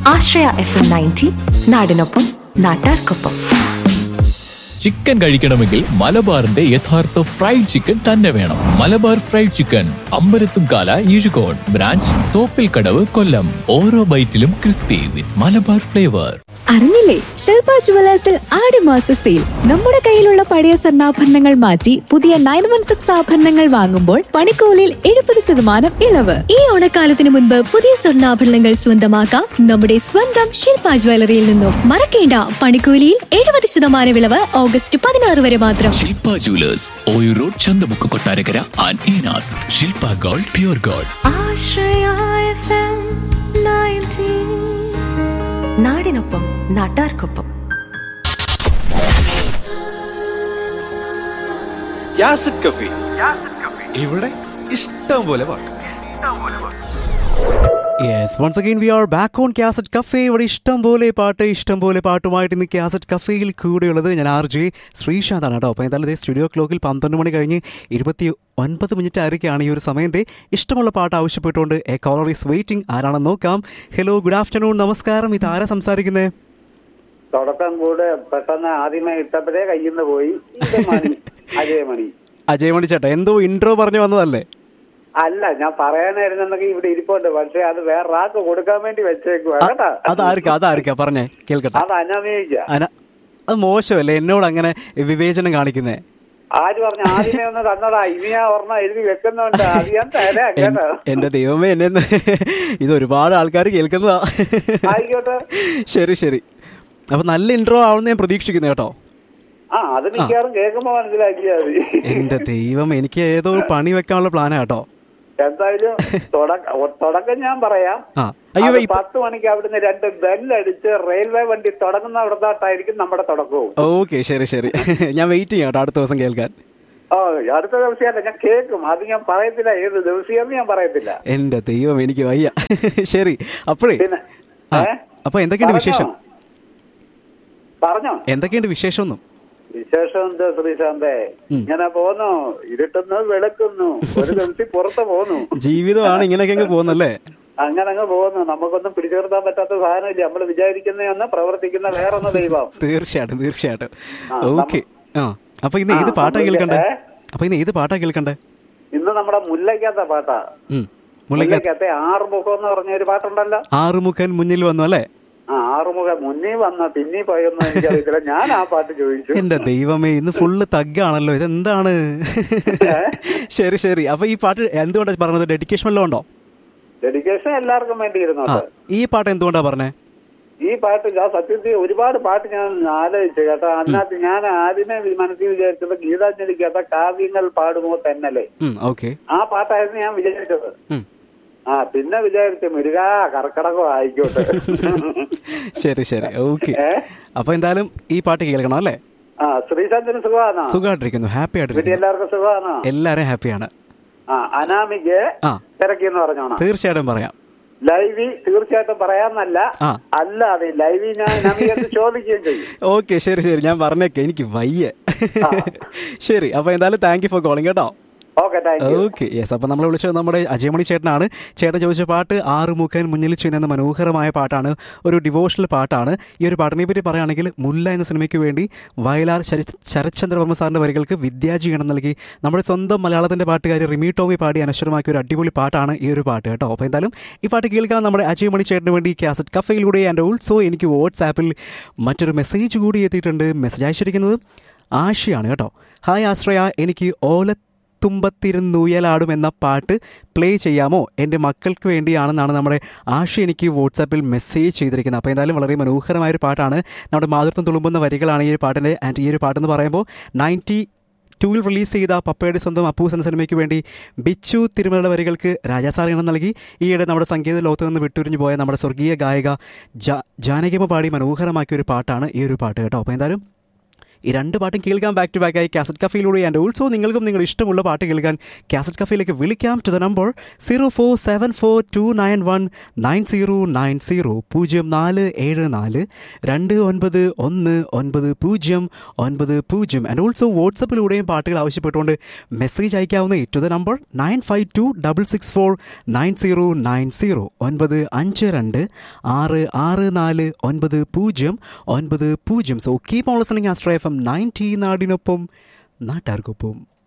ആശ്രയ FM ninety നയൻറ്റി നാടിനൊപ്പം നാട്ടാർക്കൊപ്പം ചിക്കൻ കഴിക്കണമെങ്കിൽ മലബാറിന്റെ യഥാർത്ഥ ഫ്രൈഡ് ചിക്കൻ തന്നെ വേണം Malabar fried chicken Ambalathumkala Ezhukode branch Thoppilkadavu Kollam ഓരോ ബൈറ്റിലും ക്രിസ്പി വിത്ത് മലബാർ ഫ്ലേവർ അറിഞ്ഞില്ലേ ശില്പ ജുവലേഴ്സിൽ ആടുമാസ സെയിൽ നമ്മുടെ കയ്യിലുള്ള പഴയ സ്വർണ്ണാഭരണങ്ങൾ മാറ്റി പുതിയ നയൻ വൺ സിക്സ് ആഭരണങ്ങൾ വാങ്ങുമ്പോൾ പണിക്കൂലിയിൽ എഴുപത് ശതമാനം ഇളവ് ഈ ഓണക്കാലത്തിന് മുൻപ് പുതിയ സ്വർണ്ണാഭരണങ്ങൾ സ്വന്തമാക്കാം നമ്മുടെ സ്വന്തം ശില്പ ജ്വല്ലറിയിൽ നിന്നും മറക്കേണ്ട പണിക്കൂലിയിൽ എഴുപത് ശതമാനം ഇളവ് ഓഗസ്റ്റ് പതിനാറ് വരെ മാത്രം ശില്പ ജുവലേഴ്സ് ഓയു റോഡ് ചന്തമുക്ക് കൊട്ടാരക്കര ആൻഡ് ഈനാഥ് Shilpa gold pure gold Ashraya FM ninety നയൻറ്റി നാടിനൊപ്പം നാട്ടാർക്കൊപ്പം യാസിഡ് കഫി ഇവിടെ ഇഷ്ടം പോലെ പാട്ട് yes once again we are back on cassette cafe ഇവിടെ ഇഷ്ടം പോലെ പാട്ട് ഇഷ്ടം പോലെ പാട്ടുമായിട്ട് ഇന്ന് ക്യാസറ്റ് കഫേയിൽ കൂടെയുള്ളത് ഞാൻ ആർ ജെ ശ്രീശാന്താണ് കേട്ടോ അപ്പോൾ എന്തായാലും ഇതേ സ്റ്റുഡിയോ ക്ലോക്കിൽ പന്ത്രണ്ട് മണി കഴിഞ്ഞ് ഇരുപത്തി ഒൻപത് മിനിറ്റ് ആയിരിക്കുകയാണ് ഈ ഒരു സമയത്തെ ഇഷ്ടമുള്ള പാട്ട് ആവശ്യപ്പെട്ടുകൊണ്ട് എ കോളർ ഈസ് വെയിറ്റിംഗ് ആരാണെന്ന് നോക്കാം ഹലോ ഗുഡ് ആഫ്റ്റർനൂൺ നമസ്കാരം ഇത് ആരാ സംസാരിക്കുന്നത് തുടക്കം കൂടെ പെട്ടെന്ന് ആദ്യമേ ഇട്ടപ്പോഴേ കയ്യിൽ നിന്ന് പോയി ഇത് മണി അജയ് മണി അജയ് മണി ചേട്ടാ എന്തോ ഇൻട്രോ പറഞ്ഞു വന്നതല്ലേ അല്ല ഞാൻ പറയാനായിരുന്നെങ്കിൽ ഇവിടെ ഇരിപ്പുണ്ട് പക്ഷെ അത് വേറൊരാൾക്ക് കൊടുക്കാൻ വേണ്ടി വെച്ചേക്കുവാ കേട്ടാ അതായിരിക്കാം അതായിരിക്കാം പറഞ്ഞേ കേൾക്കട്ടെ അത് അനമയിക്ക അന- അത് മോശമല്ലേ എന്നോട് അങ്ങനെ വിവേചനം കാണിക്കുന്നേ ആര് പറഞ്ഞു ആദ്യമേ ഒന്ന് തന്നതാ ഇനി ഞാൻ ഒരെണ്ണം എഴുതി വെക്കുന്നുണ്ട് അത് ഞാൻ തരാം കേട്ടോ എന്റെ ദൈവമേ എന്നെ ഇത് ഒരുപാട് ആൾക്കാർ കേൾക്കുന്നതാ ആയിക്കോട്ടെ ശരി ശരി അപ്പൊ നല്ല ഇൻട്രോ ആവുമെന്ന് ഞാൻ പ്രതീക്ഷിക്കുന്നു കേട്ടോ ആ അത് മിക്കവാറും കേൾക്കുമ്പോ മനസ്സിലാക്കിയാ മതി എന്റെ ദൈവം എനിക്ക് ഏതോ പണി വെക്കാനുള്ള പ്ലാനാ കേട്ടോ എന്തായാലും തുടക്ക- ഒ- തുടക്കം ഞാൻ പറയാം ആ അയ്യോ അത് ഇപ്പൊ പത്ത് മണിക്ക് അവിടുന്ന് രണ്ട് ബെല്ലടിച്ച് റെയിൽവേ വണ്ടി തുടങ്ങുന്ന അവിടത്തായിട്ടായിരിക്കും നമ്മുടെ തുടക്കവും ഓക്കെ ശരി ശരി ഞാൻ വെയിറ്റ് ചെയ്യാം കേട്ടോ അടുത്ത ദിവസം കേൾക്കാൻ ഓ അടുത്ത ദിവസമല്ല ഞാൻ കേൾക്കും അത് ഞാൻ പറയത്തില്ല ഏത് ദിവസം ഞാൻ പറയത്തില്ല എന്റെ ദൈവം എനിക്ക് വയ്യ ശരി അപ്പോഴേ പിന്നെ ആ ഏ? അപ്പൊ എന്തൊക്കെയുണ്ട് പറഞ്ഞോ? വിശേഷം പറഞ്ഞോ എന്തൊക്കെയുണ്ട് വിശേഷം ഒന്നും വിശേഷം എന്താ ശ്രീശാന്തേ ഇങ്ങനെ പോന്നു ഇരുട്ടുന്നു വെളുക്കുന്നു ഒരു ദിവസം പുറത്ത് പോന്നു ജീവിതമാണ് ഇങ്ങനെയൊക്കെ അങ്ങ് പോകുന്നല്ലേ അങ്ങനെ അങ്ങ് പോകുന്നു നമുക്കൊന്നും പിടിച്ചു നിർത്താൻ പറ്റാത്ത സാധനമില്ല നമ്മൾ വിചാരിക്കുന്ന പ്രവർത്തിക്കുന്ന വേറൊന്ന് ദൈവം തീർച്ചയായിട്ടും തീർച്ചയായിട്ടും ആ, ഓക്കെ ആ അപ്പൊ ഇന്ന് ഏത് ആ, പാട്ടാ നമ്മളിത് കേൾക്കണ്ടേ ഏ? അപ്പൊ ഇന്ന് ഏത് പാട്ടാ കേൾക്കണ്ടേ ഇന്ന് നമ്മുടെ മുല്ലയ്ക്കകത്ത പാട്ടാ ഉം. മുല്ലയ്ക്ക മുല്ലയ്ക്കകത്തെ ആറുമുഖം എന്ന് പറഞ്ഞ ഒരു പാട്ടുണ്ടല്ലോ ആറുമുഖൻ മുന്നിൽ വന്നു അല്ലേ ആ ആറുമുഖം മുന്നേ വന്ന പിന്നീ പോയൊന്നും എനിക്കറിയത്തില്ല ഞാൻ ആ പാട്ട് ചോദിച്ചു എന്റെ ദൈവമേ ഇന്ന് ഫുള്ള് തഗ്ഗാണല്ലോ ഇതെന്താണ് ശരി ശരി അപ്പൊ ഈ പാട്ട് എന്തുകൊണ്ടാ പറഞ്ഞത് ഡെഡിക്കേഷൻ വല്ലതും ഉണ്ടോ ഡെഡിക്കേഷൻ എല്ലാവർക്കും വേണ്ടി ആ ഇരുന്നോട്ടെ ഈ പാട്ട് എന്തുകൊണ്ടാ പറഞ്ഞേ ഈ പാട്ട് ഞാൻ സത്യത്തിൽ ഒരുപാട് പാട്ട് ഞാൻ ആലോചിച്ചു കേട്ടോ അതിനകത്ത് ഞാൻ ആദ്യമേ വി- മനസ്സിൽ വിചാരിച്ചത് ഗീതാഞ്ജലിക്കകത്ത കാവ്യങ്ങൾ പാടുമോ തന്നല്ലേ ഓക്കെ ആ പാട്ടായിരുന്നു ഞാൻ വിചാരിച്ചത് ആ പിന്നെ വിചാരിച്ചു മുരുക കർക്കടകം ആയിക്കോട്ടെ ശരി ശരി ഓക്കെ ഏ? അപ്പൊ എന്തായാലും ഈ പാട്ട് കേൾക്കണം അല്ലേ ആ ശ്രീശാന്തിന് സുഖമാണോ സുഖമായിട്ടിരിക്കുന്നു ഹാപ്പി വീട്ടിൽ ആയിട്ടിരിക്കുന്നു എല്ലാവർക്കും സുഖമാണോ എല്ലാരും ഹാപ്പിയാണ് ആ അനാമിക്ക് ആ തിരക്കിന്ന് പറഞ്ഞോണം തീർച്ചയായിട്ടും പറയാം ലൈവി തീർച്ചയായിട്ടും പറയാന്നല്ല ആ. അല്ലാതെ ലൈവി ഞാൻ നമികത്ത് ചോദിക്കുകയും ചെയ്യും ഓക്കെ ശരി ശരി ഞാൻ പറഞ്ഞേക്കെ എനിക്ക് വയ്യ ആ. ശരി അപ്പൊ എന്തായാലും താങ്ക് യു ഫോർ കോളിംഗ് കേട്ടോ okay thank you okay yes അപ്പൊ നമ്മൾ വിളിച്ചത് നമ്മുടെ അജയമണി ചേട്ടനാണ് ചേട്ടൻ ചോദിച്ച പാട്ട് ആറുമുഖൻ മുന്നിൽ ചെയ്യുന്ന മനോഹരമായ പാട്ടാണ് ഒരു ഡിവോഷണൽ പാട്ടാണ് ഈ ഒരു പാട്ടിനെ പറ്റി പറയുകയാണെങ്കിൽ മുല്ല എന്ന സിനിമയ്ക്ക് വേണ്ടി വയലാർ ശര ശരത്ചന്ദ്രവർമ്മ സാറിന്റെ വരികൾക്ക് വിദ്യാജീകരണം നൽകി നമ്മുടെ സ്വന്തം മലയാളത്തിന്റെ പാട്ടുകാരി റിമി ടോമി പാടി അനശ്വരമാക്കിയ ഒരു അടിപൊളി പാട്ടാണ് ഈ ഒരു പാട്ട് കേട്ടോ അപ്പോൾ എന്തായാലും ഈ പാട്ട് കേൾക്കാൻ നമ്മുടെ അജയമണി ചേട്ടന് വേണ്ടി കാസറ്റ് കഫയിലൂടെ ആൻഡ് ഓൾസോ എനിക്ക് വാട്സാപ്പിൽ മറ്റൊരു മെസ്സേജ് കൂടി എത്തിയിട്ടുണ്ട് മെസ്സേജ് അയച്ചിരിക്കുന്നത് ആശയാണ് കേട്ടോ ഹായ് ആശ്രയ എനിക്ക് ഓല തുമ്പത്തിരുന്നുയലാടും എന്ന പാട്ട് പ്ലേ ചെയ്യാമോ എൻ്റെ മക്കൾക്ക് വേണ്ടിയാണെന്നാണ് നമ്മുടെ ആഷ എനിക്ക് വാട്സാപ്പിൽ മെസ്സേജ് ചെയ്തിരിക്കുന്നത് അപ്പോൾ എന്തായാലും വളരെ മനോഹരമായ ഒരു പാട്ടാണ് നമ്മുടെ മാതൃത്വം തുളുമ്പുന്ന വരികളാണ് ഈ ഒരു പാട്ടിൻ്റെ ആൻഡ് ഈ ഒരു പാട്ടെന്ന് പറയുമ്പോൾ നയൻറ്റി ടൂവിൽ റിലീസ് ചെയ്ത പപ്പയുടെ സ്വന്തം അപ്പൂസ് എന്ന സിനിമയ്ക്ക് വേണ്ടി ബിച്ചു തിരുമലയുടെ വരികൾക്ക് രാജാസാർ ഇണം നൽകി ഈയിടെ നമ്മുടെ സംഗീത ലോകത്ത് നിന്ന് വിട്ടുരിഞ്ഞു പോയ നമ്മുടെ സ്വർഗീയ ഗായിക ജാ ജാനകിമ പാടി മനോഹരമാക്കിയ ഒരു പാട്ടാണ് ഈ ഒരു പാട്ട് കേട്ടോ അപ്പോൾ എന്തായാലും ഈ രണ്ട് പാട്ടും കേൾക്കാൻ ബാക്ക് ടു ബാക്ക് ആയി കാസറ്റ് കഫയിലൂടെ ആൻഡ് ഓൾസോ നിങ്ങൾക്കും നിങ്ങളുടെ ഇഷ്ടമുള്ള പാട്ട് കേൾക്കാൻ കാസറ്റ് കഫയിലേക്ക് വിളിക്കാം to the number zero four seven four two nine one nine zero nine zero പൂജ്യം നാല് ഏഴ് നാല് രണ്ട് ഒൻപത് ഒന്ന് ഒൻപത് പൂജ്യം ഒൻപത് പൂജ്യം ആൻഡ് ഓൾസോ വാട്സപ്പിലൂടെയും പാട്ടുകൾ ആവശ്യപ്പെട്ടുകൊണ്ട് മെസ്സേജ് അയക്കാവുന്ന to the number nine five two double six four nine zero nine zero ഒൻപത് അഞ്ച് രണ്ട് ആറ് ആറ് നാല് ഒൻപത് പൂജ്യം ഒൻപത് പൂജ്യം so keep on listening Astro FM ninety നയൻറ്റി നാടിനൊപ്പം നാട്ടാർക്കൊപ്പം